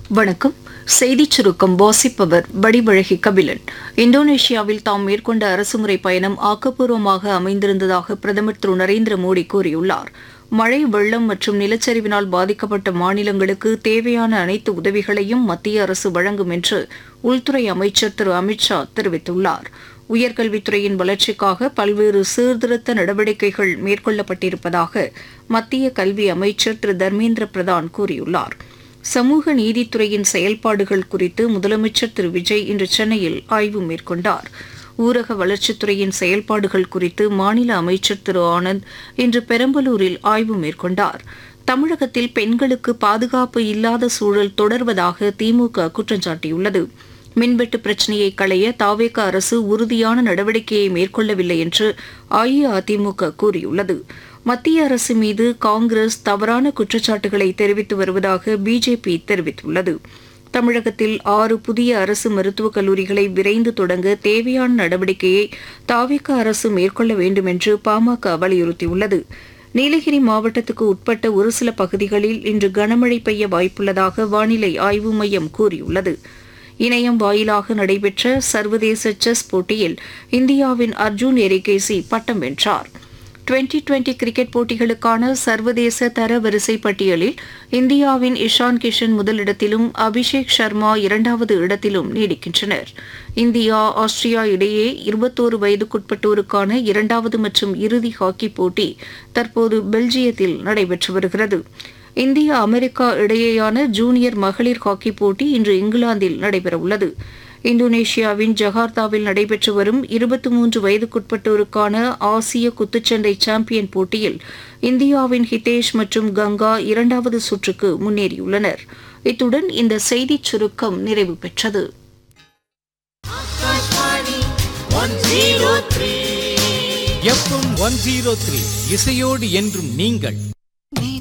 வணக்கம் செய்திச் சுருக்கம் வாசிப்பவர் வடிவழகி கபிலன் இந்தோனேஷியாவில் தாம் மேற்கொண்ட அரசுமுறை பயணம் ஆக்கப்பூர்வமாக அமைந்திருந்ததாக பிரதமர் திரு நரேந்திர மோடி கூறியுள்ளார் மழை வெள்ளம் மற்றும் நிலச்சரிவினால் பாதிக்கப்பட்ட மாநிலங்களுக்கு தேவையான அனைத்து உதவிகளையும் மத்திய அரசு வழங்கும் என்று உள்துறை அமைச்சர் திரு அமித்ஷா தெரிவித்துள்ளார் உயர்கல்வித்துறையின் வளர்ச்சிக்காக பல்வேறு சீர்திருத்த நடவடிக்கைகள் மேற்கொள்ளப்பட்டிருப்பதாக மத்திய கல்வி அமைச்சர் திரு தர்மேந்திர பிரதான் கூறியுள்ளார் சமூக நீதித்துறையின் செயல்பாடுகள் குறித்து முதலமைச்சர் திரு விஜய் இன்று சென்னையில் ஆய்வு மேற்கொண்டார் ஊரக வளர்ச்சித்துறையின் செயல்பாடுகள் குறித்து மாநில அமைச்சர் திரு ஆனந்த் இன்று பெரம்பலூரில் ஆய்வு மேற்கொண்டார் தமிழகத்தில் பெண்களுக்கு பாதுகாப்பு இல்லாத சூழல் தொடர்வதாக திமுக குற்றம் சாட்டியுள்ளது மின்வெட்டு பிரச்சினையை களைய தாவேக அரசு உறுதியான நடவடிக்கையை மேற்கொள்ளவில்லை என்று அஇஅதிமுக கூறியுள்ளது மத்திய அரசு மீது காங்கிரஸ் தவறான குற்றச்சாட்டுகளை தெரிவித்து வருவதாக பிஜேபி தெரிவித்துள்ளது தமிழகத்தில் ஆறு புதிய அரசு மருத்துவக் கல்லூரிகளை விரைந்து தொடங்க தேவையான நடவடிக்கையை தாவேக அரசு மேற்கொள்ள வேண்டும் என்று பாமக வலியுறுத்தியுள்ளது நீலகிரி மாவட்டத்துக்கு உட்பட்ட ஒரு சில பகுதிகளில் இன்று கனமழை பெய்ய வாய்ப்புள்ளதாக வானிலை ஆய்வு மையம் கூறியுள்ளது இணையம் வாயிலாக நடைபெற்ற சர்வதேச செஸ் போட்டியில் இந்தியாவின் அர்ஜுன் எரிகேசி பட்டம் வென்றார் டுவெண்டி டுவெண்டி கிரிக்கெட் போட்டிகளுக்கான சர்வதேச தரவரிசை பட்டியலில் இந்தியாவின் இஷான் கிஷன் முதலிடத்திலும் அபிஷேக் சர்மா இரண்டாவது இடத்திலும் நீடிக்கின்றனர் இந்தியா ஆஸ்திரியா இடையே இருபத்தோரு வயதுக்குட்பட்டோருக்கான இரண்டாவது மற்றும் இறுதி ஹாக்கி போட்டி தற்போது பெல்ஜியத்தில் நடைபெற்று வருகிறது இந்தியா அமெரிக்கா இடையேயான ஜூனியர் மகளிர் ஹாக்கி போட்டி இன்று இங்கிலாந்தில் நடைபெறவுள்ளது இந்தோனேஷியாவின் ஜகார்த்தாவில் நடைபெற்று வரும் இருபத்தி மூன்று வயதுக்குட்பட்டோருக்கான ஆசிய குத்துச்சண்டை சாம்பியன் போட்டியில் இந்தியாவின் ஹிதேஷ் மற்றும் கங்கா இரண்டாவது சுற்றுக்கு முன்னேறியுள்ளனர் இத்துடன் இந்த செய்திச் சுருக்கம் நிறைவு பெற்றது எஃப்எம் ஒன் ஜீரோ த்ரீ இசையோடு என்றும் நீங்கள்